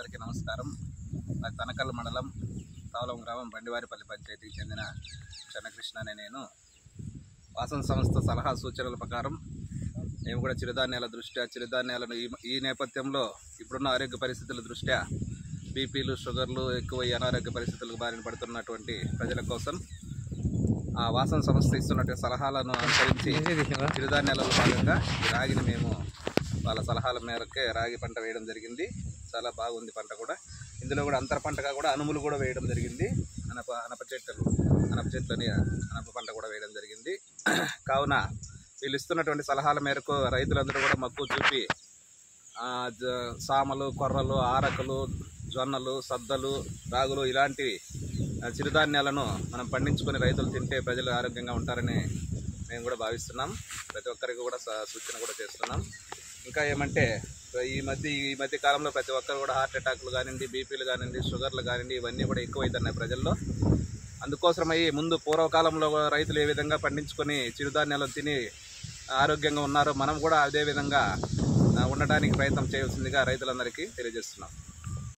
అందరికీ నమస్కారం నా తనకల్ మండలం తావలం గ్రామం బండివారిపల్లి పంచాయతీకి చెందిన చెన్నకృష్ణ అనే నేను వాసన సంస్థ సలహా సూచనల ప్రకారం మేము కూడా చిరుధాన్యాల దృష్ట్యా చిరుధాన్యాలను ఈ ఈ నేపథ్యంలో ఇప్పుడున్న ఆరోగ్య పరిస్థితుల దృష్ట్యా బీపీలు షుగర్లు ఎక్కువ ఈ అనారోగ్య పరిస్థితులకు బారిన పడుతున్నటువంటి ప్రజల కోసం ఆ వాసన సంస్థ ఇస్తున్నటువంటి సలహాలను అనుసరించి చిరుధాన్యాలలో భాగంగా ఈ రాగిని మేము వాళ్ళ సలహాల మేరకే రాగి పంట వేయడం జరిగింది చాలా బాగుంది పంట కూడా ఇందులో కూడా అంతర పంటగా కూడా అనుములు కూడా వేయడం జరిగింది అనప అనప చెట్లు అనప చెట్లని అనప పంట కూడా వేయడం జరిగింది కావున వీళ్ళు ఇస్తున్నటువంటి సలహాల మేరకు రైతులందరూ కూడా మక్కువ చూపి ఆ, జ- సామలు కొర్రలు ఆరకలు జొన్నలు సద్దలు రాగులు ఇలాంటి ఆ, చిరుధాన్యాలను మనం పండించుకొని రైతులు తింటే ప్రజలు ఆరోగ్యంగా ఉంటారని మేము కూడా భావిస్తున్నాం ప్రతి ఒక్కరికి కూడా స- సూచన కూడా చేస్తున్నాం ఇంకా ఏమంటే ఈ మధ్య ఈ మధ్య కాలంలో ప్రతి ఒక్కరు కూడా హార్ట్ అటాక్లు కానివ్వండి బీపీలు కానివ్వండి షుగర్లు కానివ్వండి ఇవన్నీ కూడా ఎక్కువైతున్నాయి ప్రజల్లో అందుకోసమై ముందు పూర్వకాలంలో రైతులు ఏ విధంగా పండించుకొని చిరుధాన్యాలు తిని ఆరోగ్యంగా ఉన్నారో మనం కూడా అదే విధంగా ఆ, ఉండడానికి ప్రయత్నం చేయాల్సిందిగా రైతులందరికీ తెలియజేస్తున్నాం